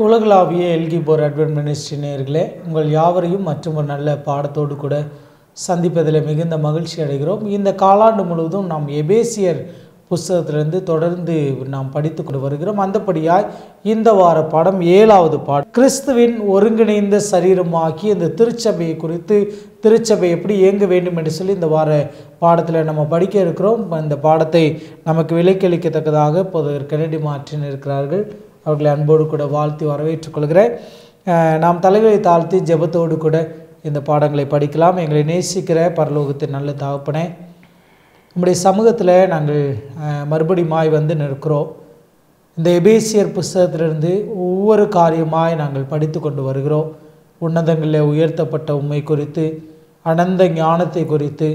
உலகளாவிய எல்கி போர் advent ministry நேயர்களே உங்கள் யாவரையும் மற்றும் ஒரு நல்ல பாடத்தோடு கூட சந்திப்பதில் மிகுந்த மகிழ்ச்சி அடைகிறோம் இந்த காலாண்டு முழுவதும் நாம் எபேசியர் புஸ்தகத்திலிருந்து தொடர்ந்து நாம் படித்து கொண்டு வருகிறோம் அந்தபடியாய் இந்த வார பாடம் ஏழாவது பாடம் கிறிஸ்துவின் ஒருங்கிணைந்த சரீரமாக்கி இந்த திருச்சபையை குறித்து திருச்சபை எப்படி இயங்க வேண்டும் என்று சொல்லி இந்த வார பாடத்தில் நம்ம படிக்க இருக்கிறோம் இந்த பாடத்தை நமக்கு விலைக்களிக்கத்தக்கதாக இப்போது கெனடி மாற்றின் இருக்கிறார்கள் அவர்களை அன்போடு கூட வாழ்த்தி வரவேற்றுக் கொள்கிறேன் அஹ் நாம் தலைகளை தாழ்த்தி ஜெபத்தோடு கூட இந்த பாடங்களை படிக்கலாம் எங்களை நேசிக்கிற பரலோகத்தின் நல்ல தகப்பனே நம்முடைய சமூகத்தில் நாங்கள் அஹ், மறுபடியுமாய் வந்து நிற்கிறோம் இந்த எபேசியர் புஸ்தகத்திலிருந்து ஒவ்வொரு காரியமாய் நாங்கள் படித்து கொண்டு வருகிறோம் உன்னதங்களில் உயர்த்தப்பட்ட உண்மை குறித்து அனந்த ஞானத்தை குறித்து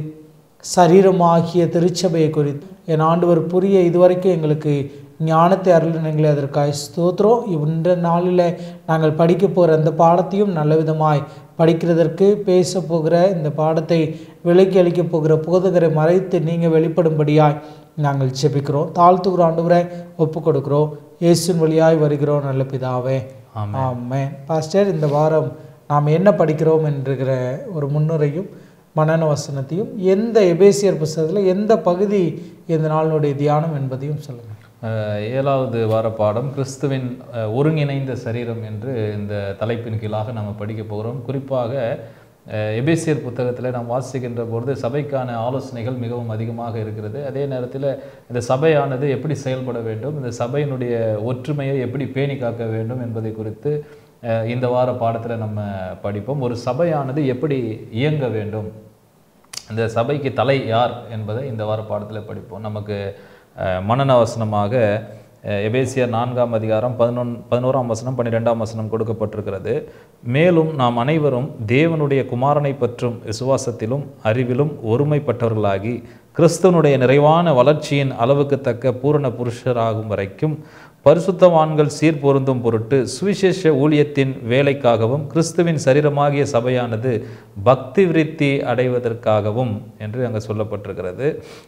சரீரமாகிய திருச்சபையை குறித்து என் ஆண்டவர் புரிய இதுவரைக்கும் எங்களுக்கு ஞானத்தை அருளினங்களே அதற்காக ஸ்தோத்திரம் இந்த நாளில் நாங்கள் படிக்க போகிற அந்த பாடத்தையும் நல்ல விதமாய் படிக்கிறதற்கு பேச போகிற இந்த பாடத்தை விலைக்கு அளிக்கப் போகிற போதகரை மறைத்து நீங்கள் வெளிப்படும்படியாய் நாங்கள் செபிக்கிறோம் தாழ்த்துகிற ஆண்டவரை ஒப்பு கொடுக்கிறோம் இயேசுவின் வழியாய் வருகிறோம் நல்ல பிதாவே ஆமென் பாஸ்டர் இந்த வாரம் நாம் என்ன படிக்கிறோம் என்கிற ஒரு முன்னுரையும் மனன வசனத்தையும் எந்த எபேசியர் புஸ்தகத்தில் எந்த பகுதி இந்த நாளினுடைய தியானம் என்பதையும் சொல்லுங்கள் அஹ் ஏழாவது வார பாடம் கிறிஸ்துவின் அஹ், ஒருங்கிணைந்த சரீரம் என்று இந்த தலைப்பின் கீழாக நம்ம படிக்க போகிறோம் குறிப்பாக அஹ், எபேசியர் புத்தகத்தில் நாம் வாசிக்கின்ற பொழுது சபைக்கான ஆலோசனைகள் மிகவும் அதிகமாக இருக்கிறது அதே நேரத்தில் இந்த சபையானது எப்படி செயல்பட வேண்டும் இந்த சபையினுடைய ஒற்றுமையை எப்படி பேணி காக்க வேண்டும் என்பதை குறித்து அஹ், இந்த வார பாடத்தில் நம்ம படிப்போம் ஒரு சபையானது எப்படி இயங்க வேண்டும் இந்த சபைக்கு தலை யார் என்பதை இந்த வார பாடத்தில் படிப்போம் நமக்கு அஹ், மனன வசனமாக அஹ், எபேசியர் நான்காம் அதிகாரம் பதினொன் பதினோராம் வசனம் பன்னிரெண்டாம் வசனம் கொடுக்கப்பட்டிருக்கிறது மேலும் நாம் அனைவரும் தேவனுடைய குமாரனை பற்றும் விசுவாசத்திலும் அறிவிலும் ஒருமைப்பட்டவர்களாகி கிறிஸ்துவனுடைய நிறைவான வளர்ச்சியின் அளவுக்கு தக்க பூரண புருஷராகும் வரைக்கும் பரிசுத்தவான்கள் சீர்பொருந்தும் பொருட்டு சுவிசேஷ ஊழியத்தின் வேலைக்காகவும் கிறிஸ்துவின் சரீரமாகிய சபையானது பக்தி விருத்தி அடைவதற்காகவும் என்று அங்கே சொல்லப்பட்டிருக்கிறது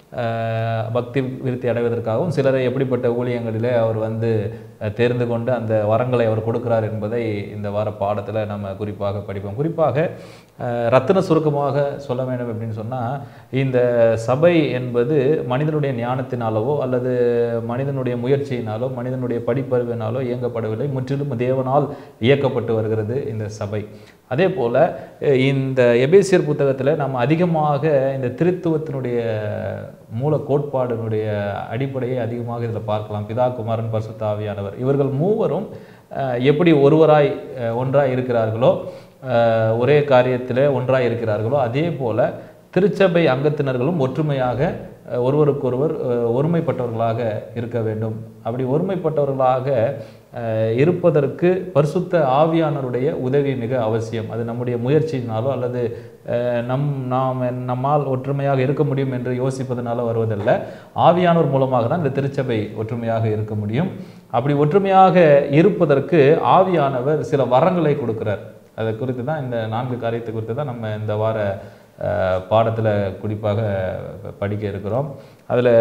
அஹ், பக்தி விருத்தி அடைவதற்காகவும் சிலரை எப்படிப்பட்ட ஊழியங்களிலே அவர் வந்து அஹ், தேர்ந்து கொண்டு அந்த வரங்களை அவர் கொடுக்கிறார் என்பதை இந்த வார பாடத்தில் நம்ம குறிப்பாக படிப்போம் குறிப்பாக அஹ், ரத்தின சுருக்கமாக சொல்ல வேண்டும் அப்படின்னு சொன்னால் இந்த சபை என்பது மனிதனுடைய ஞானத்தினாலவோ அல்லது மனிதனுடைய முயற்சியினாலோ மனிதனுடைய படிப்பறிவினாலோ இயங்கப்படவில்லை முற்றிலும் தேவனால் இயக்கப்பட்டு வருகிறது இந்த சபை அதே போல் இந்த எபேசியர் புத்தகத்தில் நம்ம அதிகமாக இந்த திருத்துவத்தினுடைய மூல கோட்பாடினுடைய அடிப்படையை அதிகமாக இதில் பார்க்கலாம் பிதா குமாரன் பரிசுத்த ஆவியானவர் இவர்கள் மூவரும் அஹ், எப்படி ஒருவராய் அஹ், ஒன்றாய் இருக்கிறார்களோ அஹ், ஒரே காரியத்தில் ஒன்றாய் இருக்கிறார்களோ அதே போல் திருச்சபை அங்கத்தினர்களும் ஒற்றுமையாக அஹ், ஒருவருக்கொருவர் அஹ், ஒருமைப்பட்டவர்களாக இருக்க வேண்டும் அப்படி ஒருமைப்பட்டவர்களாக அஹ், இருப்பதற்கு பரிசுத்த ஆவியானவருடைய உதவி மிக அவசியம் அது நம்முடைய முயற்சியினாலோ அல்லது அஹ், நம் நாம் நம்மால் ஒற்றுமையாக இருக்க முடியும் என்று யோசிப்பதனால வருவதல்ல ஆவியானவர் மூலமாக தான் இந்த திருச்சபை ஒற்றுமையாக இருக்க முடியும் அப்படி ஒற்றுமையாக இருப்பதற்கு ஆவியானவர் சில வரங்களை கொடுக்கிறார் அதை குறித்து தான் இந்த நான்கு காரியத்தை குறித்து தான் நம்ம இந்த வார பாடத்தில் குறிப்பாக படிக்க இருக்கிறோம் அதில்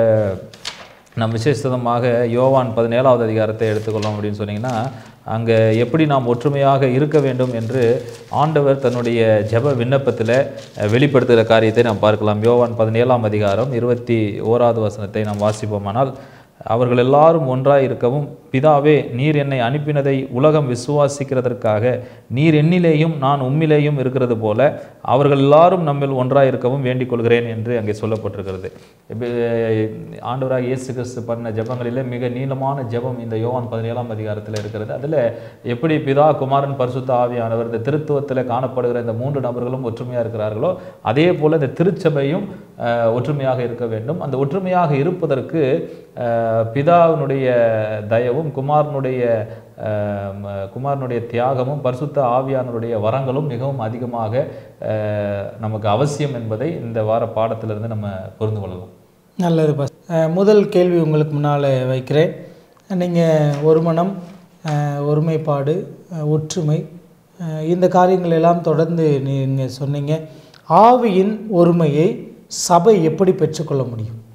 நம் விசேஷமாக யோவான் பதினேழாவது அதிகாரத்தை எடுத்துக்கொள்ளோம் அப்படின்னு சொன்னீங்கன்னா அங்கே எப்படி நாம் ஒற்றுமையாக இருக்க வேண்டும் என்று ஆண்டவர் தன்னுடைய ஜெப விண்ணப்பத்தில் வெளிப்படுத்துகிற காரியத்தை நாம் பார்க்கலாம் யோவான் பதினேழாம் அதிகாரம் இருபத்தி ஓராவது வசனத்தை நாம் வாசிப்போமானால் அவர்கள் எல்லாரும் ஒன்றாய் இருக்கவும் பிதாவே நீர் என்னை அனுப்பினதை உலகம் விசுவாசிக்கிறதற்காக நீர் என்னிலேயும் நான் உம்மிலேயும் இருக்கிறது போல அவர்கள் எல்லாரும் நம்மில் ஒன்றாய் இருக்கவும் வேண்டிக் கொள்கிறேன் என்று அங்கே சொல்லப்பட்டிருக்கிறது இப்ப, ஆண்டவராக இயேசு கிறிஸ்து பண்ண ஜெபங்களிலே மிக நீளமான ஜெபம் இந்த யோவான் பதினேழாம் அதிகாரத்தில் இருக்கிறது அதில் எப்படி பிதா குமாரன் பரிசுத்த ஆவியானவர் இந்த திருத்துவத்தில் காணப்படுகிற இந்த மூன்று நபர்களும் ஒற்றுமையாக இருக்கிறார்களோ அதே போல் இந்த திருச்சபையும் அஹ், ஒற்றுமையாக இருக்க வேண்டும் அந்த ஒற்றுமையாக இருப்பதற்கு அஹ், பிதாவினுடைய தயவும் குமாரனுடைய அஹ், ம- குமாரனுடைய தியாகமும் பரிசுத்த ஆவியானவருடைய வரங்களும் மிகவும் அதிகமாக அஹ், நமக்கு அவசியம் என்பதை இந்த வார பாடத்திலிருந்து நம்ம புரிந்து கொள்ளலாம் நல்லது பாஸ் அஹ் முதல் கேள்வி உங்களுக்கு முன்னால் வைக்கிறேன் நீங்கள் ஒரு மனம் அஹ் ஒருமைப்பாடு அஹ் ஒற்றுமை அஹ் இந்த காரியங்கள் எல்லாம் தொடர்ந்து நீங்கள் சொன்னீங்க ஆவியின் ஒருமையை சபை எப்படி பெற்றுக்கொள்ள முடியும்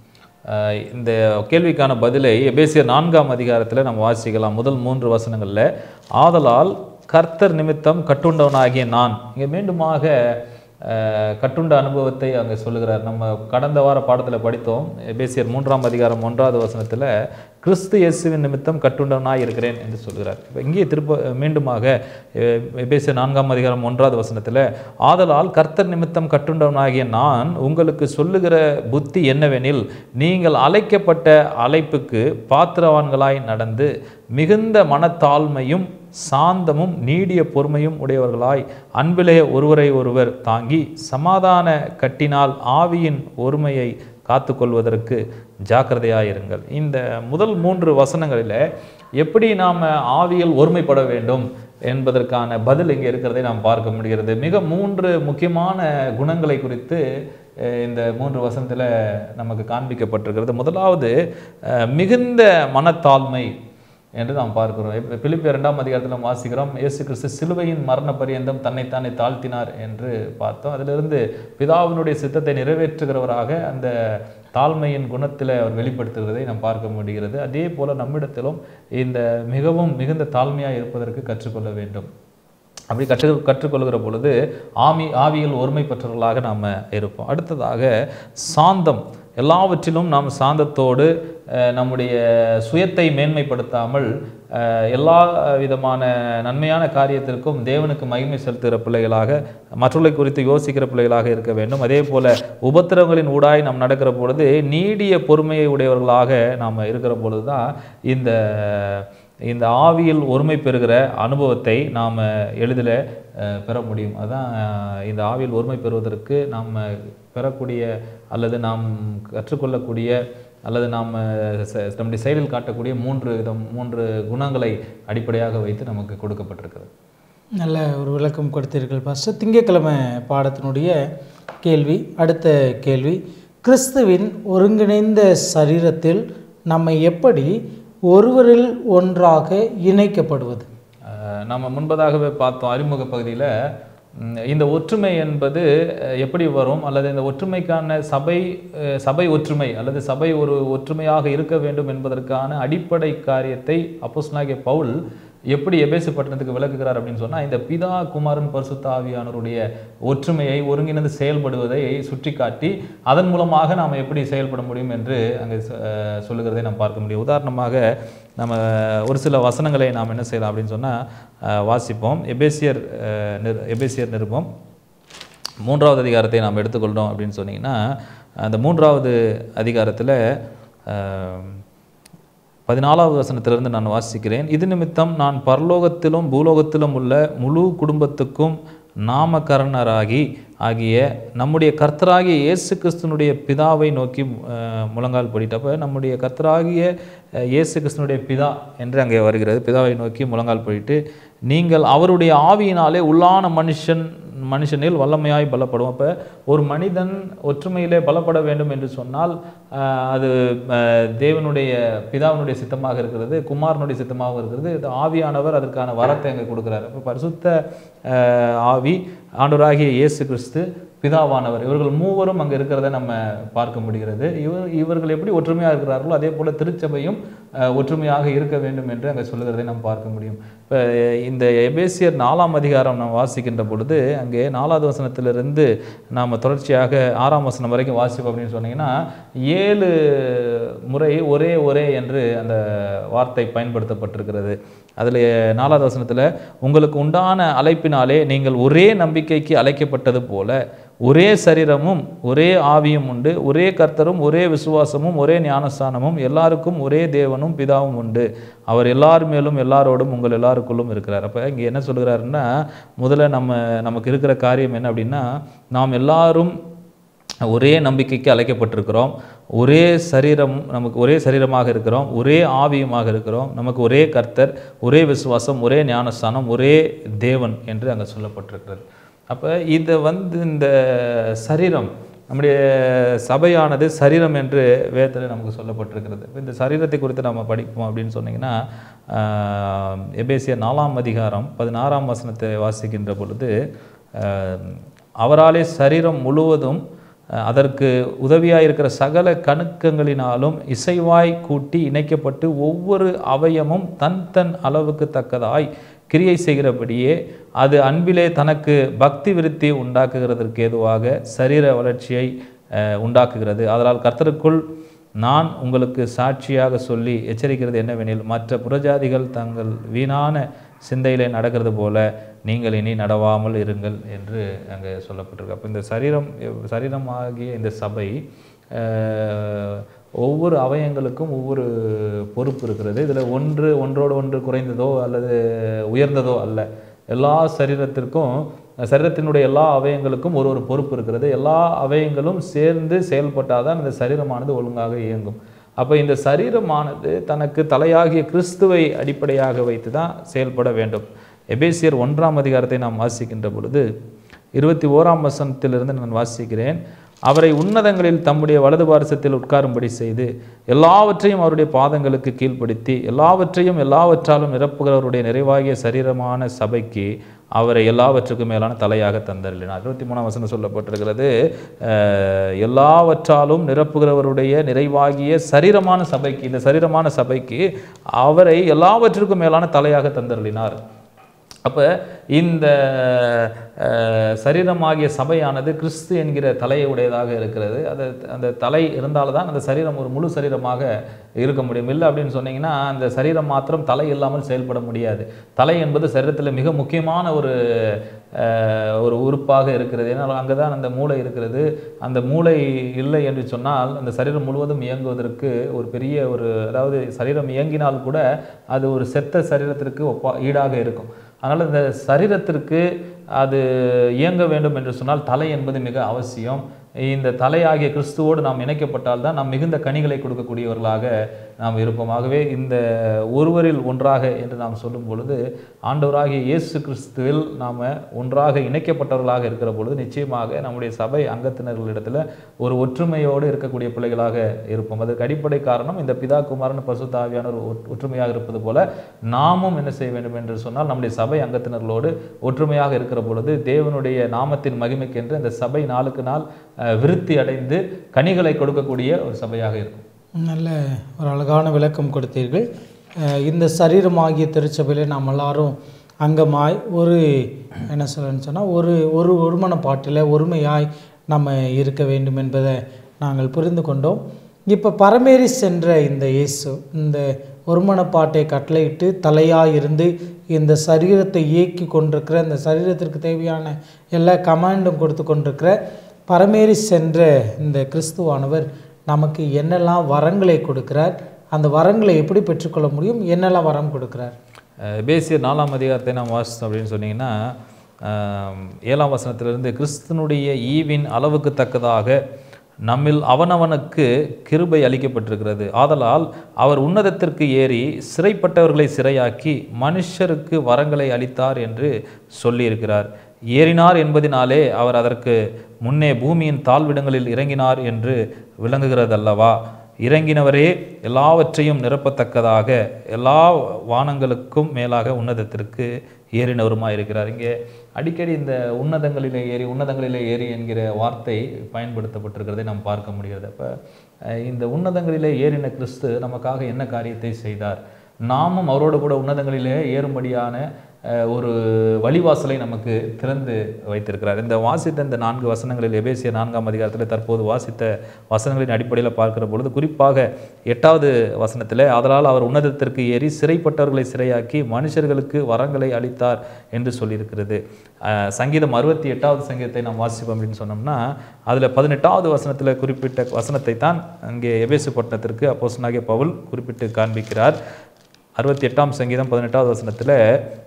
அஹ், இந்த கேள்விக்கான பதிலை எபேசியர் நான்காம் அதிகாரத்தில் நம்ம வாசிக்கலாம் முதல் மூன்று வசனங்களில் ஆதலால் கர்த்தர் நிமித்தம் கட்டுண்டவனாகிய நான் இங்கே மீண்டுமாக அஹ், கட்டுண்ட அனுபவத்தை அங்கே சொல்லுகிறார் நம்ம கடந்த வார பாடத்தில் படித்தோம் எபேசியர் மூன்றாம் அதிகாரம் ஒன்றாவது வசனத்தில் கிறிஸ்து இயேசுவின் நிமித்தம் கட்டுண்டவனாய் இருக்கிறேன் என்று சொல்கிறார் இப்போ இங்கே திருப்ப மீண்டுமாக அஹ், எபேசியர் நான்காம் அதிகாரம் ஒன்றாவது வசனத்தில் ஆதலால் கர்த்தர் நிமித்தம் கட்டுண்டவனாகிய நான் உங்களுக்கு சொல்லுகிற புத்தி என்னவெனில் நீங்கள் அழைக்கப்பட்ட அழைப்புக்கு பாத்திரவான்களாய் நடந்து மிகுந்த மனத்தாழ்மையும் சாந்தமும் நீடிய பொறுமையும் உடையவர்களாய் அன்பிலே ஒருவரை ஒருவர் தாங்கி சமாதான கட்டினால் ஆவியின் ஒருமையை காத்துக்கொள்வதற்கு ஜாக்கிரதையாயிருங்கள் இந்த முதல் மூன்று வசனங்களில் எப்படி நாம் ஆவியில் ஒருமைப்பட வேண்டும் என்பதற்கான பதில் இங்கே இருக்கிறதை நாம் பார்க்க முடிகிறது மிக மூன்று முக்கியமான குணங்களை குறித்து அஹ், இந்த மூன்று வசனத்தில் நமக்கு காண்பிக்கப்பட்டிருக்கிறது முதலாவது அஹ், மிகுந்த மனத்தாழ்மை என்று நாம் பார்க்கிறோம் இப்ப பிலிப்பியர் இரண்டாம் அதிகாரத்தில் நாம் வாசிக்கிறோம் இயேசு கிறிஸ்து சிலுவையின் மரண பரியந்தம் தன்னைத்தானே தாழ்த்தினார் என்று பார்த்தோம் அதிலிருந்து பிதாவினுடைய சித்தத்தை நிறைவேற்றுகிறவராக அந்த தாழ்மையின் குணத்தில் அவர் வெளிப்படுத்துகிறதை நாம் பார்க்க முடிகிறது அதே போல நம்மிடத்திலும் இந்த மிகவும் மிகுந்த தாழ்மையாக இருப்பதற்கு கற்றுக்கொள்ள வேண்டும் அப்படி கற்று கற்றுக்கொள்கிற பொழுது ஆமி ஆவியில் ஒருமை பெற்றவர்களாக நாம் இருப்போம் அடுத்ததாக சாந்தம் எல்லாவற்றிலும் நாம் சாந்தத்தோடு அஹ், நம்முடைய சுயத்தை மேன்மைப்படுத்தாமல் அஹ், எல்லா விதமான நன்மையான காரியத்திற்கும் தேவனுக்கு மகிமை செலுத்துகிற பிள்ளைகளாக மற்றவர்களை குறித்து யோசிக்கிற பிள்ளைகளாக இருக்க வேண்டும் அதே போல உபத்திரவங்களின் ஊடாய் நாம் நடக்கிற பொழுது நீடிய பொறுமையை உடையவர்களாக நாம் இருக்கிற பொழுது தான் இந்த இந்த ஆவியில் ஒருமை பெறுகிற அனுபவத்தை நாம் எளிதில் அஹ், பெற முடியும் அதான் அஹ், இந்த ஆவியில் ஒருமை பெறுவதற்கு நாம் பெறக்கூடிய அல்லது நாம் கற்றுக்கொள்ளக்கூடிய அல்லது நாம் ச- நம்முடைய செயலில் காட்டக்கூடிய மூன்று விதம் மூன்று குணங்களை அடிப்படையாக வைத்து நமக்கு கொடுக்கப்பட்டிருக்கிறது நல்ல ஒரு விளக்கம் கொடுத்தீர்கள் பாஸ்டர் திங்கட்கிழமை பாடத்தினுடைய கேள்வி அடுத்த கேள்வி கிறிஸ்துவின் ஒருங்கிணைந்த சரீரத்தில் நம்மை எப்படி ஒருவரில் ஒன்றாக இணைக்கப்படுவது அஹ், நம்ம முன்பதாகவே பார்த்தோம் அறிமுக பகுதியில் இந்த ஒற்றுமை என்பது அஹ், எப்படி வரும் அல்லது இந்த ஒற்றுமைக்கான சபை அஹ், சபை ஒற்றுமை அல்லது சபை ஒரு ஒற்றுமையாக இருக்க வேண்டும் என்பதற்கான அடிப்படை காரியத்தை அப்போஸ்தலனாகிய பவுல் எப்படி எபேசு பட்டணத்துக்கு விளக்குகிறார் அப்படின்னு சொன்னால் இந்த பிதா குமாரன் பரிசுத்த ஆவியானவருடைய ஒற்றுமையை ஒருங்கிணைந்து செயல்படுவதை சுட்டிக்காட்டி அதன் மூலமாக நாம் எப்படி செயல்பட முடியும் என்று அங்கே சொ- அஹ், சொல்லுகிறதை நாம் பார்க்க முடியும் உதாரணமாக நம்ம ஒரு சில வசனங்களை நாம் என்ன செய்யலாம் அப்படின்னு சொன்னால் வாசிப்போம் எபேசியர் அஹ், நிரு எபேசியர் நிருபம் மூன்றாவது அதிகாரத்தை நாம் எடுத்துக்கொள்கிறோம் அப்படின்னு சொன்னீங்கன்னா அந்த மூன்றாவது அதிகாரத்தில் பதினாலாவது வசனத்திலிருந்து நான் வாசிக்கிறேன் இது நிமித்தம் நான் பரலோகத்திலும் பூலோகத்திலும் உள்ள முழு குடும்பத்துக்கும் நாமகரணராகி ஆகிய நம்முடைய கர்த்தராகிய இயேசு கிறிஸ்துனுடைய பிதாவை நோக்கி அஹ், முழங்கால் படிட்டப்ப நம்முடைய கர்த்தராகிய அஹ், இயேசு கிறிஸ்துனுடைய பிதா என்று அங்கே வருகிறது பிதாவை நோக்கி முழங்கால் படிட்டு நீங்கள் அவருடைய ஆவியினாலே உள்ளான மனுஷன் மனுஷனில் வல்லமையாய் பலப்படும் அப்போ ஒரு மனிதன் ஒற்றுமையிலே பலப்பட வேண்டும் என்று சொன்னால் ஆஹ், அது ஆஹ், தேவனுடைய பிதாவினுடைய சித்தமாக இருக்கிறது குமாரனுடைய சித்தமாக இருக்கிறது இது ஆவியானவர் அதற்கான வரத்தை அங்கே கொடுக்குறாரு அப்போ பரிசுத்த ஆஹ், ஆவி ஆண்டவராகிய இயேசு கிறிஸ்து பிதாவானவர் இவர்கள் மூவரும் அங்கே இருக்கிறத நம்ம பார்க்க முடிகிறது இவர் இவர்கள் எப்படி ஒற்றுமையாக இருக்கிறார்களோ அதே போல் திருச்சபையும் அஹ், ஒற்றுமையாக இருக்க வேண்டும் என்று அங்கே சொல்லுகிறதை நாம் பார்க்க முடியும் இப்போ இந்த எபேசியர் நாலாம் அதிகாரம் நாம் வாசிக்கின்ற பொழுது அங்கே நாலாவது வசனத்திலிருந்து நாம் தொடர்ச்சியாக ஆறாம் வசனம் வரைக்கும் வாசிப்போம் அப்படின்னு சொன்னீங்கன்னா ஏழு முறை ஒரே ஒரே என்று அந்த வார்த்தை பயன்படுத்தப்பட்டிருக்கிறது அதில் நாலாவது வசனத்தில் உங்களுக்கு உண்டான அழைப்பினாலே நீங்கள் ஒரே நம்பிக்கைக்கு அழைக்கப்பட்டது போல ஒரே சரீரமும் ஒரே ஆவியும் உண்டு ஒரே கர்த்தரும் ஒரே விசுவாசமும் ஒரே ஞானஸ்தானமும் எல்லாருக்கும் ஒரே தேவனும் பிதாவும் உண்டு அவர் எல்லார் மேலும் எல்லாரோடும் உங்கள் எல்லாருக்குள்ளும் இருக்கிறார் அப்போ இங்கே என்ன சொல்கிறாருன்னா முதல்ல நம்ம நமக்கு இருக்கிற காரியம் என்ன அப்படின்னா நாம் எல்லாரும் ஒரே நம்பிக்கைக்கு அழைக்கப்பட்டிருக்கிறோம் ஒரே சரீரம் நமக்கு ஒரே சரீரமாக இருக்கிறோம் ஒரே ஆவியுமாக இருக்கிறோம் நமக்கு ஒரே கர்த்தர் ஒரே விசுவாசம் ஒரே ஞானஸ்தானம் ஒரே தேவன் என்று அங்கே சொல்லப்பட்டிருக்கிறது அப்போ இதை வந்து இந்த சரீரம் நம்முடைய சபையானது சரீரம் என்று வேதத்தில் நமக்கு சொல்லப்பட்டிருக்கிறது இப்ப இந்த சரீரத்தை குறித்து நம்ம படிப்போம் அப்படின்னு சொன்னீங்கன்னா ஆஹ், எபேசியர் நாலாம் அதிகாரம் பதினாறாம் வசனத்தை வாசிக்கின்ற பொழுது ஆஹ், அவராலே சரீரம் முழுவதும் அஹ், அதற்கு உதவியாக இருக்கிற சகல கணுக்கங்களினாலும் இசைவாய் கூட்டி இணைக்கப்பட்டு ஒவ்வொரு அவயமும் தன் தன் அளவுக்கு தக்கதாய் கிரியை செய்கிறபடியே அது அன்பிலே தனக்கு பக்தி விருத்தி உண்டாக்குகிறதற்கு ஏதுவாக சரீர வளர்ச்சியை அஹ், உண்டாக்குகிறது அதனால் கர்த்தருக்குள் நான் உங்களுக்கு சாட்சியாக சொல்லி எச்சரிக்கிறது என்னவெனில் மற்ற புறஜாதிகள் தங்கள் வீணான சிந்தையிலே நடக்கிறது போல நீங்கள் இனி நடவாமல் இருங்கள் என்று அங்கே சொல்லப்பட்டிருக்கு அப்போ இந்த சரீரம் சரீரமாகிய இந்த சபை அஹ், ஒவ்வொரு அவயங்களுக்கும் ஒவ்வொரு பொறுப்பு இருக்கிறது இதில் ஒன்று ஒன்றோடு ஒன்று குறைந்ததோ அல்லது உயர்ந்ததோ அல்ல எல்லா சரீரத்திற்கும் சரீரத்தினுடைய எல்லா அவயங்களுக்கும் ஒரு ஒரு பொறுப்பு இருக்கிறது எல்லா அவயங்களும் சேர்ந்து செயல்பட்டால் தான் இந்த சரீரமானது ஒழுங்காக இயங்கும் அப்போ இந்த சரீரமானது தனக்கு தலையாகிய கிறிஸ்துவை அடிப்படையாக வைத்து தான் செயல்பட வேண்டும் எபேசியர் ஒன்றாம் அதிகாரத்தை நாம் வாசிக்கின்ற பொழுது இருபத்தி ஓராம் வசனத்திலிருந்து நான் வாசிக்கிறேன் அவரை உன்னதங்களில் தம்முடைய வலது பாரசத்தில் உட்காரும்படி செய்து எல்லாவற்றையும் அவருடைய பாதங்களுக்கு கீழ்ப்படுத்தி எல்லாவற்றையும் எல்லாவற்றாலும் நிரப்புகிறவருடைய நிறைவாகிய சரீரமான சபைக்கு அவரை எல்லாவற்றுக்கும் மேலான தலையாக தந்தருளினார் இருபத்தி மூணாம் வசனம் சொல்லப்பட்டிருக்கிறது அஹ், எல்லாவற்றாலும் நிரப்புகிறவருடைய நிறைவாகிய சரீரமான சபைக்கு இந்த சரீரமான சபைக்கு அவரை எல்லாவற்றுக்கும் மேலான தலையாக தந்தருளினார் அப்போ இந்த அஹ், சரீரமாகிய சபையானது கிறிஸ்து என்கிற தலையை உடையதாக இருக்கிறது அது அந்த தலை இருந்தால்தான் அந்த சரீரம் ஒரு முழு சரீரமாக இருக்க முடியும் இல்லை அப்படின்னு சொன்னீங்கன்னா அந்த சரீரம் மாத்திரம் தலை இல்லாமல் செயல்பட முடியாது தலை என்பது சரீரத்தில் மிக முக்கியமான ஒரு அஹ், ஒரு உறுப்பாக இருக்கிறது ஏன்னால் அங்கே தான் அந்த மூளை இருக்கிறது அந்த மூளை இல்லை என்று சொன்னால் அந்த சரீரம் முழுவதும் இயங்குவதற்கு ஒரு பெரிய ஒரு அதாவது சரீரம் இயங்கினால் கூட அது ஒரு செத்த சரீரத்திற்கு ஒப்பா ஈடாக இருக்கும் அதனால் இந்த சரீரத்திற்கு அது இயங்க வேண்டும் என்று சொன்னால் தலை என்பது மிக அவசியம் இந்த தலையாகிய கிறிஸ்துவோடு நாம் இணைக்கப்பட்டால் தான் நாம் மிகுந்த கனிகளை கொடுக்கக்கூடியவர்களாக நாம் இருப்போம் ஆகவே இந்த ஒருவரில் ஒன்றாக என்று நாம் சொல்லும் பொழுது ஆண்டவராகிய இயேசு கிறிஸ்துவில் நாம் ஒன்றாக இணைக்கப்பட்டவர்களாக இருக்கிற பொழுது நிச்சயமாக நம்முடைய சபை அங்கத்தினர்களிடத்தில் ஒரு ஒற்றுமையோடு இருக்கக்கூடிய பிள்ளைகளாக இருப்போம் அதற்கு அடிப்படை காரணம் இந்த பிதா குமாரன் பசுத்தாவியானவர் ஒற்- ஒற்றுமையாக இருப்பது போல நாமும் என்ன செய்ய வேண்டும் என்று சொன்னால் நம்முடைய சபை அங்கத்தினர்களோடு ஒற்றுமையாக இருக்கிற பொழுது தேவனுடைய நாமத்தின் மகிமைக்கென்று இந்த சபை நாளுக்கு நாள் அஹ், விருத்தி அடைந்து கனிகளை கொடுக்கக்கூடிய ஒரு சபையாக இருக்கும் நல்ல ஒரு அழகான விளக்கம் கொடுத்தீர்கள் அஹ் இந்த சரீரமாகிய திருச்சபையில் நாம் எல்லாரும் அங்கமாய் ஒரு என்ன சொல்லணும்னு சொன்னால் ஒரு ஒரு ஒருமனப்பாட்டில் ஒருமையாய் நம்ம இருக்க வேண்டும் என்பதை நாங்கள் புரிந்து கொண்டோம் இப்போ பரமேறி சென்ற இந்த இயேசு இந்த ஒருமனப்பாட்டை கட்டளையிட்டு தலையாக இருந்து இந்த சரீரத்தை இயக்கி கொண்டிருக்கிற இந்த சரீரத்திற்கு தேவையான எல்லா கமாண்டும் கொடுத்து கொண்டிருக்கிற பரமேறி சென்ற இந்த கிறிஸ்துவானவர் நமக்கு என்னெல்லாம் வரங்களை கொடுக்கிறார் அந்த வரங்களை எப்படி பெற்றுக்கொள்ள முடியும் என்னெல்லாம் வரம் கொடுக்கிறார் அஹ் எபேசியர் நாலாம் அதிகாரத்தை நாம் வாசித்தோம் அப்படின்னு சொன்னீங்கன்னா ஆம், ஏழாம் வசனத்திலிருந்து கிறிஸ்தனுடைய ஈவின் அளவுக்கு தக்கதாக நம்மில் அவனவனுக்கு கிருபை அளிக்கப்பட்டிருக்கிறது ஆதலால் அவர் உன்னதத்திற்கு ஏறி சிறைப்பட்டவர்களை சிறையாக்கி மனுஷருக்கு வரங்களை அளித்தார் என்று சொல்லியிருக்கிறார் ஏறினார் என்பதினாலே அவர் அதற்கு முன்னே பூமியின் தாழ்விடங்களில் இறங்கினார் என்று விளங்குகிறதல்லவா இறங்கினவரே எல்லாவற்றையும் நிரப்பத்தக்கதாக எல்லா வானங்களுக்கும் மேலாக உன்னதத்திற்கு ஏறினவருமாய் இருக்கிறார் இங்கே அடிக்கடி இந்த உன்னதங்களிலே ஏறி உன்னதங்களிலே ஏறி என்கிற வார்த்தை பயன்படுத்தப்பட்டிருக்கிறதை நாம் பார்க்க முடிகிறது அப்போ இந்த உன்னதங்களிலே ஏறின கிறிஸ்து நமக்காக என்ன காரியத்தை செய்தார் நாமும் அவரோடு கூட உன்னதங்களிலே ஏறும்படியான அஹ், ஒரு வழிவாசலை நமக்கு திறந்து வைத்திருக்கிறார் இந்த வாசித்த இந்த நான்கு வசனங்களில் எபேசிய நான்காம் அதிகாரத்தில் தற்போது வாசித்த வசனங்களின் அடிப்படையில் பார்க்கிற பொழுது குறிப்பாக எட்டாவது வசனத்தில் அதனால் அவர் உன்னதத்திற்கு ஏறி சிறைப்பட்டவர்களை சிறையாக்கி மனுஷர்களுக்கு வரங்களை அளித்தார் என்று சொல்லியிருக்கிறது அஹ், சங்கீதம் அறுபத்தி எட்டாவது சங்கீதத்தை நாம் வாசிப்போம் அப்படின்னு சொன்னோம்னா அதில் பதினெட்டாவது வசனத்தில் குறிப்பிட்ட வசனத்தை தான் அங்கே எபேசு பட்டணத்திற்கு அப்போஸ்தலனாகிய பவுல் குறிப்பிட்டு காண்பிக்கிறார் அறுபத்தி எட்டாம் சங்கீதம் பதினெட்டாவது வசனத்தில்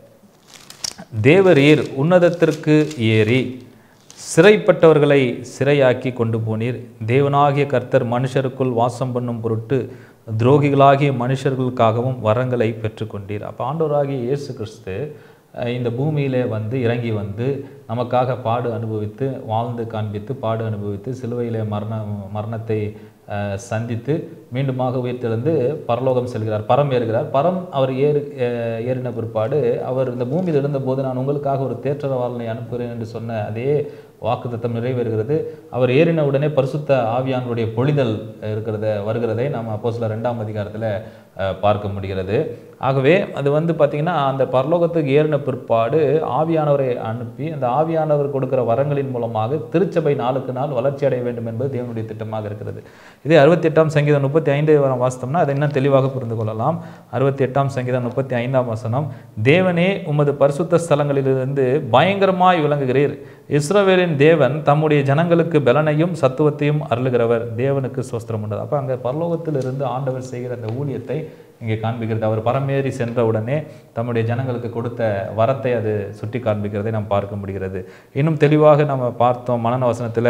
தேவரீர் உன்னதத்திற்கு ஏறி சிறைப்பட்டவர்களை சிறையாக்கி கொண்டு போனீர் தேவனாகிய கர்த்தர் மனுஷருக்குள் வாசம் பண்ணும் பொருட்டு துரோகிகளாகிய மனுஷர்களுக்காகவும் வரங்களை பெற்றுக்கொண்டீர் அப்போ ஆண்டவராகிய இயேசு கிறிஸ்து அஹ், இந்த பூமியிலே வந்து இறங்கி வந்து நமக்காக பாடு அனுபவித்து வாழ்ந்து காண்பித்து பாடு அனுபவித்து சிலுவையிலே மரண மரணத்தை அஹ், சந்தித்து மீண்டுமாக உயிர்த்தெழுந்து பரலோகம் செல்கிறார் பரம் ஏறுகிறார் பரம் அவர் ஏறு அஹ், ஏறின பிற்பாடு அவர் இந்த பூமியில் இருந்தபோது நான் உங்களுக்காக ஒரு தேற்றரவாளனை அனுப்புகிறேன் என்று சொன்ன அதே வாக்குத்தத்தம் நிறைவேறுகிறது அவர் ஏறின உடனே பரிசுத்த ஆவியானுடைய பொழிதல் இருக்கிறத வருகிறதை நாம் அப்போ சில ரெண்டாம் அதிகாரத்தில் பார்க்க முடிகிறது ஆகவே அது வந்து பார்த்திங்கன்னா அந்த பரலோகத்துக்கு ஏறின பிற்பாடு ஆவியானவரை அனுப்பி அந்த ஆவியானவர் கொடுக்கிற வரங்களின் மூலமாக திருச்சபை நாளுக்கு நாள் வளர்ச்சி அடைய வேண்டும் என்பது தேவனுடைய திட்டமாக இருக்கிறது இதே அறுபத்தி எட்டாம் சங்கீதம் முப்பத்தி ஐந்து வரம் வாசித்தோம்னா அதை இன்னும் தெளிவாக புரிந்து கொள்ளலாம் அறுபத்தி எட்டாம் சங்கீதம் முப்பத்தி ஐந்தாம் வசனம் தேவனே உமது பரிசுத்த ஸ்தலங்களிலிருந்து பயங்கரமாய் விளங்குகிறீர் இஸ்ரவேலின் தேவன் தம்முடைய ஜனங்களுக்கு பலனையும் சத்துவத்தையும் அருளுகிறவர் தேவனுக்கு சோஸ்திரம் உண்டது அப்போ அங்கே பரலோகத்திலிருந்து ஆண்டவர் செய்கிற அந்த ஊழியத்தை இங்கே காண்பிக்கிறது அவர் பரமேறி சென்ற உடனே தம்முடைய ஜனங்களுக்கு கொடுத்த வரத்தை அது சுட்டி காண்பிக்கிறதை நாம் பார்க்க முடிகிறது இன்னும் தெளிவாக நம்ம பார்த்தோம் மனன வசனத்தில்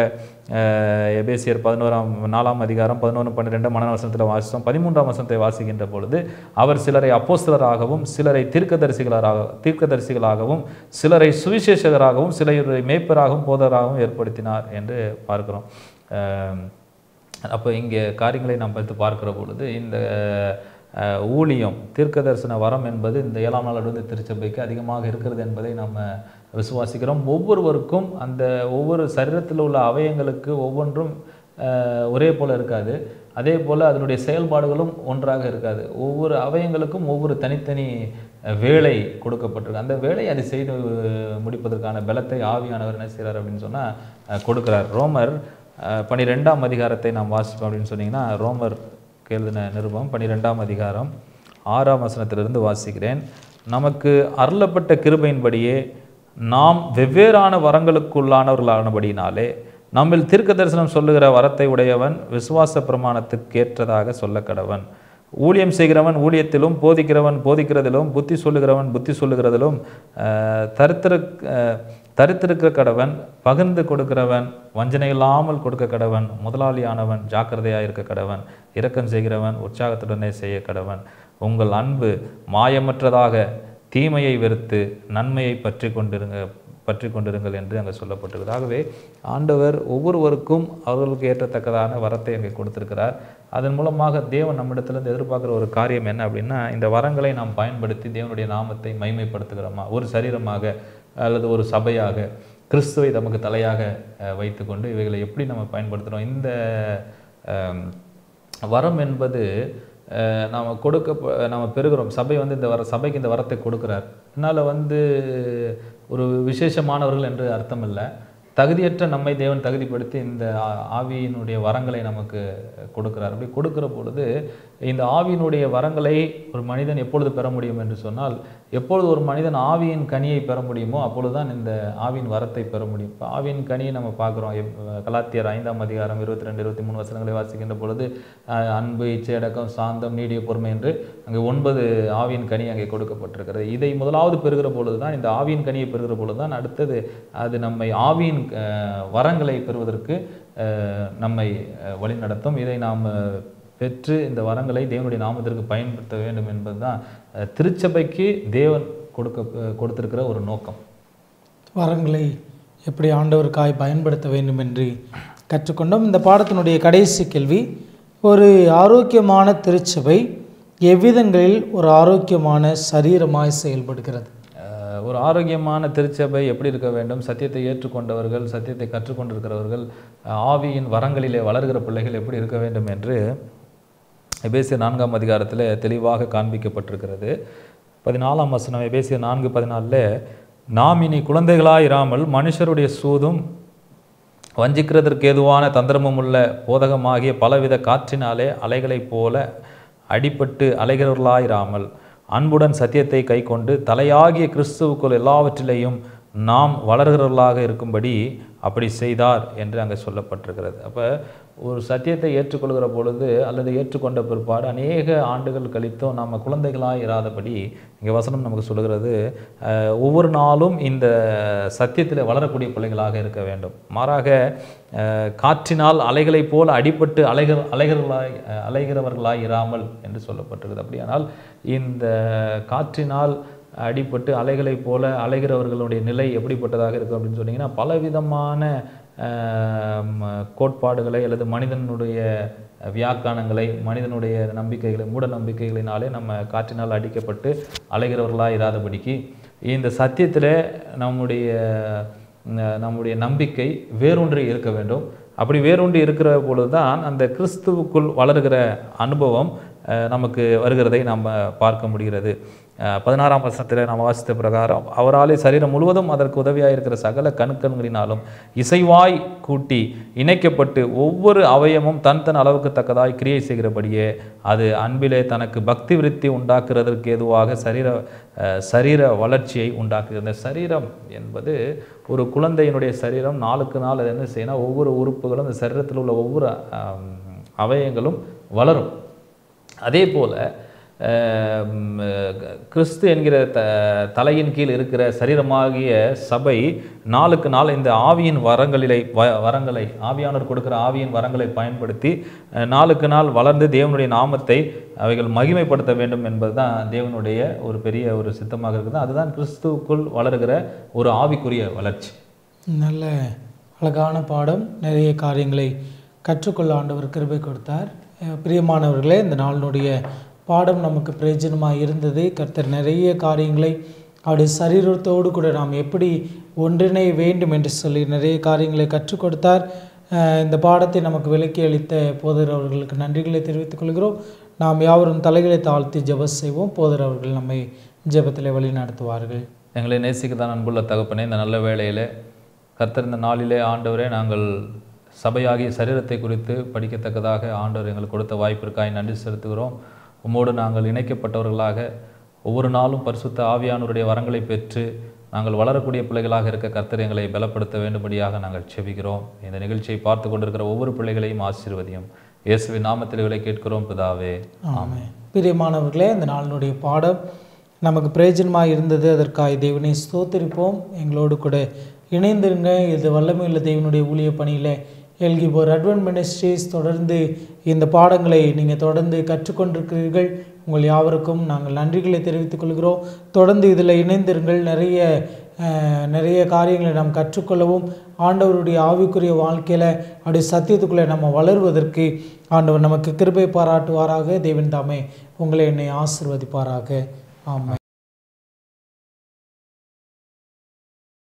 எபேசியர் பதினோராம் நாலாம் அதிகாரம் பதினொன்று பன்னிரெண்டு மனன வசனத்தில் வாசித்தோம் பதிமூன்றாம் வசனத்தை வாசிக்கின்ற பொழுது அவர் சிலரை அப்போஸ்தலராகவும் சிலரை தீர்க்கதரிசிகளாக தீர்க்கதரிசிகளாகவும் சிலரை சுவிசேஷகராகவும் சிலரை மேய்ப்பராகவும் போதராகவும் ஏற்படுத்தினார் என்று பார்க்கிறோம் அஹ், அப்போ இங்கே காரியங்களை நாம் பார்த்து பார்க்கிற பொழுது இந்த அஹ், ஊழியம் தீர்க்க தரிசன வரம் என்பது இந்த ஏழாம் நாள் அடுத்த திருச்சபைக்கு அதிகமாக இருக்கிறது என்பதை நாம் விசுவாசிக்கிறோம் ஒவ்வொருவருக்கும் அந்த ஒவ்வொரு சரீரத்தில் உள்ள அவயங்களுக்கு ஒவ்வொன்றும் அஹ், ஒரே போல் இருக்காது அதே போல் அதனுடைய செயல்பாடுகளும் ஒன்றாக இருக்காது ஒவ்வொரு அவயங்களுக்கும் ஒவ்வொரு தனித்தனி அஹ், வேலை கொடுக்கப்பட்டிருக்கு அந்த வேலையை அது செய்து முடிப்பதற்கான பலத்தை ஆவியானவர் என்ன செய்கிறார் அப்படின்னு சொன்னால் கொடுக்கிறார் ரோமர் அஹ், பனிரெண்டாம் அதிகாரத்தை நாம் வாசிப்போம் அப்படின்னு சொன்னீங்கன்னா ரோமர் எழுதின நிருபம் பனிரெண்டாம் அதிகாரம் ஆறாம் வசனத்திலிருந்து வாசிக்கிறேன் நமக்கு அருளப்பட்ட கிருபையின்படியே நாம் வெவ்வேறான வரங்களுக்குள்ளானவர்களானபடியினாலே நம்மில் தீர்க்க தரிசனம் சொல்லுகிற வரத்தை உடையவன் விசுவாச பிரமாணத்துக்கேற்றதாக சொல்ல கடவன் ஊழியம் செய்கிறவன் ஊழியத்திலும் போதிக்கிறவன் போதிக்கிறதிலும் புத்தி சொல்லுகிறவன் புத்தி சொல்லுகிறதிலும் அஹ், தரித்திரு அஹ், தரித்திருக்கிற கடவன் பகிர்ந்து கொடுக்கிறவன் வஞ்சனை இல்லாமல் கொடுக்க கடவன் முதலாளியானவன் ஜாக்கிரதையாக இருக்க கடவன் இரக்கம் செய்கிறவன் உற்சாகத்துடனே செய்ய கடவன் உங்கள் அன்பு மாயமற்றதாக தீமையை வெறுத்து நன்மையை பற்றி கொண்டிருங்க பற்றி கொண்டிருங்கள் என்று அங்கே சொல்லப்பட்டிருக்கிறது ஆகவே ஆண்டவர் ஒவ்வொருவருக்கும் அவர்களுக்கு ஏற்றத்தக்கதான வரத்தை அங்கே கொடுத்திருக்கிறார் அதன் மூலமாக தேவன் நம்மிடத்திலிருந்து எதிர்பார்க்குற ஒரு காரியம் என்ன அப்படின்னா இந்த வரங்களை நாம் பயன்படுத்தி தேவனுடைய நாமத்தை மைமைப்படுத்துகிறோமா ஒரு சரீரமாக அல்லது ஒரு சபையாக கிறிஸ்துவை நமக்கு தலையாக அஹ், வைத்துக்கொண்டு இவைகளை எப்படி நம்ம பயன்படுத்துகிறோம் இந்த அஹ், வரம் என்பது அஹ், நாம கொடுக்க நம்ம பெறுகிறோம் சபை வந்து இந்த வர சபைக்கு இந்த வரத்தை கொடுக்கிறார் அதனால் வந்து ஒரு விசேஷமானவர்கள் என்று அர்த்தம் இல்லை தகுதியற்ற நம்மை தேவன் தகுதிப்படுத்தி இந்த ஆ- ஆவியினுடைய வரங்களை நமக்கு கொடுக்கிறார் அப்படி கொடுக்கிற பொழுது இந்த ஆவியினுடைய வரங்களை ஒரு மனிதன் எப்பொழுது பெற முடியும் என்று சொன்னால் எப்பொழுது ஒரு மனிதன் ஆவியின் கனியை பெற முடியுமோ அப்பொழுதுதான் இந்த ஆவியின் வரத்தை பெற முடியும் இப்போ ஆவியின் கனியை நம்ம பார்க்குறோம் கலாத்தியர் ஐந்தாம் அதிகாரம் இருபத்தி ரெண்டு இருபத்தி மூணு வசனங்களை வாசிக்கின்ற பொழுது அஹ், அன்பு இச்சையடக்கம் சாந்தம் நீடிய பொறுமை என்று அங்கே ஒன்பது ஆவியின் கனி அங்கே கொடுக்கப்பட்டிருக்கிறது இதை முதலாவது பெறுகிற பொழுது தான் இந்த ஆவியின் கனியை பெறுகிற பொழுது தான் அடுத்தது அது நம்மை ஆவியின் அஹ், வரங்களை பெறுவதற்கு அஹ், நம்மை அஹ், வழிநடத்தும் இதை நாம் அஹ், பெற்று இந்த வரங்களை தேவனுடைய நாமத்திற்கு பயன்படுத்த வேண்டும் என்பதுதான் அஹ், திருச்சபைக்கு தேவன் கொடுக்க கொடுத்திருக்கிற ஒரு நோக்கம் வரங்களை எப்படி ஆண்டவருக்காய் பயன்படுத்த வேண்டும் என்று கற்றுக்கொண்டோம் இந்த பாடத்தினுடைய கடைசி கேள்வி ஒரு ஆரோக்கியமான திருச்சபை எவ்விதங்களில் ஒரு ஆரோக்கியமான சரீரமாய் செயல்படுகிறது அஹ், ஒரு ஆரோக்கியமான திருச்சபை எப்படி இருக்க வேண்டும் சத்தியத்தை ஏற்றுக்கொண்டவர்கள் சத்தியத்தை கற்றுக்கொண்டிருக்கிறவர்கள் அஹ், ஆவியின் வரங்களிலே வளர்கிற பிள்ளைகள் எப்படி இருக்க வேண்டும் என்று எபேசிய நான்காம் அதிகாரத்தில் தெளிவாக காண்பிக்கப்பட்டிருக்கிறது பதினாலாம் வசனம் எபேசிய நான்கு பதினாலில் நாம் இனி குழந்தைகளாய் இராமல் மனுஷருடைய சூதும் வஞ்சிக்கிறதற்கு ஏதுவான தந்திரமும் உள்ள போதகமாகிய பலவித காற்றினாலே அலைகளைப் போல அடிபட்டு அலைகிறவர்களாயிராமல் அன்புடன் சத்தியத்தை கைக்கொண்டு தலையாகிய கிறிஸ்துவுக்குள் எல்லாவற்றிலேயும் நாம் வளர்கிறவர்களாக இருக்கும்படி அப்படி செய்தார் என்று அங்கே சொல்லப்பட்டிருக்கிறது அப்போ ஒரு சத்தியத்தை ஏற்றுக்கொள்கிற பொழுது அல்லது ஏற்றுக்கொண்ட பிற்பாடு அநேக ஆண்டுகள் கழித்தும் நாம் குழந்தைகளாக இராதபடி இங்கே வசனம் நமக்கு சொல்லுகிறது அஹ், ஒவ்வொரு நாளும் இந்த சத்தியத்தில் வளரக்கூடிய பிள்ளைகளாக இருக்க வேண்டும் மாறாக அஹ், காற்றினால் அலைகளைப் போல அடிபட்டு அலைகிற அலைகிறவர்களாய் அஹ், அலைகிறவர்களாய் இராமல் என்று சொல்லப்பட்டிருக்கிறது அப்படியானால் இந்த காற்றினால் அடிபட்டு அலைகளைப் போல அலைகிறவர்களுடைய நிலை எப்படிப்பட்டதாக இருக்கும் அப்படின்னு சொன்னீங்கன்னா பலவிதமான ஆஹ், ம- கோட்பாடுகளை அல்லது மனிதனுடைய வியாக்கானங்களை மனிதனுடைய நம்பிக்கைகளை மூட நம்பிக்கைகளினாலே நம்ம காற்றினால் அடிக்கப்பட்டு அலைகிறவர்களாக இராதபடிக்கு இந்த சத்தியத்தில் நம்முடைய ந- நம்முடைய நம்பிக்கை வேரூன்றி இருக்க வேண்டும் அப்படி வேரூன்றி இருக்கிற பொழுது தான் அந்த கிறிஸ்துவுக்குள் வளர்கிற அனுபவம் அஹ், நமக்கு வருகிறதை நாம் பார்க்க முடிகிறது அஹ், பதினாறாம் வசனத்தில் நாம் வாசித்த பிரகாரம் அவராலே சரீரம் முழுவதும் அதற்கு உதவியாக இருக்கிற சகல கணுக்கண்களினாலும் இசைவாய் கூட்டி இணைக்கப்பட்டு ஒவ்வொரு அவயமும் தன் தன் அளவுக்கு தக்கதாய் கிரியை செய்கிறபடியே அது அன்பிலே தனக்கு பக்தி விருத்தி உண்டாக்குறதற்கு ஏதுவாக சரீர அஹ், சரீர வளர்ச்சியை உண்டாக்குகிறது இந்த சரீரம் என்பது ஒரு குழந்தையினுடைய சரீரம் நாளுக்கு நாள் அது என்ன செய்யணும் ஒவ்வொரு உறுப்புகளும் இந்த சரீரத்தில் உள்ள ஒவ்வொரு ஆம், அவயங்களும் வளரும் அதே போல் கிறிஸ்து என்கிற த தலையின் கீழ் இருக்கிற சரீரமாகிய சபை நாளுக்கு நாள் இந்த ஆவியின் வரங்களிலை வ வரங்களை ஆவியானவர் கொடுக்கிற ஆவியின் வரங்களை பயன்படுத்தி அஹ், நாளுக்கு நாள் வளர்ந்து தேவனுடைய நாமத்தை அவைகள் மகிமைப்படுத்த வேண்டும் என்பதுதான் தேவனுடைய ஒரு பெரிய ஒரு சித்தமாக இருக்குது அதுதான் கிறிஸ்துவுக்குள் வளருகிற ஒரு ஆவிக்குரிய வளர்ச்சி நல்ல அழகான பாடம் நிறைய காரியங்களை கற்றுக்கொள்ள ஆண்டவர் கிருபை கொடுத்தார் அஹ் பிரியமானவர்களே இந்த நாளினுடைய பாடம் நமக்கு பிரயோஜனமாக இருந்தது கர்த்தர் நிறைய காரியங்களை அவருடைய சரீரத்தோடு கூட நாம் எப்படி ஒன்றிணைய வேண்டும் என்று சொல்லி நிறைய காரியங்களை கற்றுக் கொடுத்தார் அஹ் இந்த பாடத்தை நமக்கு விலக்கி அளித்த போதர் அவர்களுக்கு நன்றிகளை தெரிவித்துக் கொள்கிறோம் நாம் யாவரும் தலைகளை தாழ்த்தி ஜெபம் செய்வோம் போதர் அவர்கள் நம்மை ஜெபத்தில் வழி நடத்துவார்கள் எங்களை நேசிக்கத்தான் அன்புள்ள தகப்பனே இந்த நல்ல வேளையிலே கர்த்தர் இந்த நாளிலே ஆண்டவரே நாங்கள் சபையாகிய சரீரத்தை குறித்து படிக்கத்தக்கதாக ஆண்டவர் எங்களுக்கு கொடுத்த வாய்ப்பிற்காய் நன்றி செலுத்துகிறோம் உம்மோடு நாங்கள் இணைக்கப்பட்டவர்களாக ஒவ்வொரு நாளும் பரிசுத்த ஆவியானவருடைய வரங்களை பெற்று நாங்கள் வளரக்கூடிய பிள்ளைகளாக இருக்க கர்த்தர் எங்களை பலப்படுத்த வேண்டும்படியாக நாங்கள் செபிக்கிறோம் இந்த நிகழ்ச்சியை பார்த்து கொண்டிருக்கிற ஒவ்வொரு பிள்ளைகளையும் ஆசீர்வதியும் இயேசுவின் நாமத்தில் இவளை கேட்கிறோம் பிதாவே ஆமென் பிரியமானவர்களே இந்த நாளினுடைய பாடம் நமக்கு பிரயோஜனமாக இருந்தது அதற்காக தேவனை ஸ்தோத்திரிப்போம் எங்களோடு கூட இணைந்திருங்க இது வல்லமையுள்ள தேவனுடைய ஊழிய பணியில் எல்கிபோர் அட்வென்ட் மினிஸ்ட்ரீஸ் தொடர்ந்து இந்த பாடங்களை நீங்கள் தொடர்ந்து கற்றுக்கொண்டிருக்கிறீர்கள் உங்கள் யாவருக்கும் நாங்கள் நன்றிகளை தெரிவித்துக் கொள்கிறோம் தொடர்ந்து இதில் இணைந்திருங்கள் நிறைய அஹ், நிறைய காரியங்களை நாம் கற்றுக்கொள்ளவும் ஆண்டவருடைய ஆவிக்குரிய வாழ்க்கையில் அப்படி சத்தியத்துக்குள்ளே நம்ம வளருவதற்கு ஆண்டவர் நமக்கு கிருபை பாராட்டுவாராக தேவன் தாமே உங்களை என்னை ஆசிர்வதிப்பாராக ஆமாம்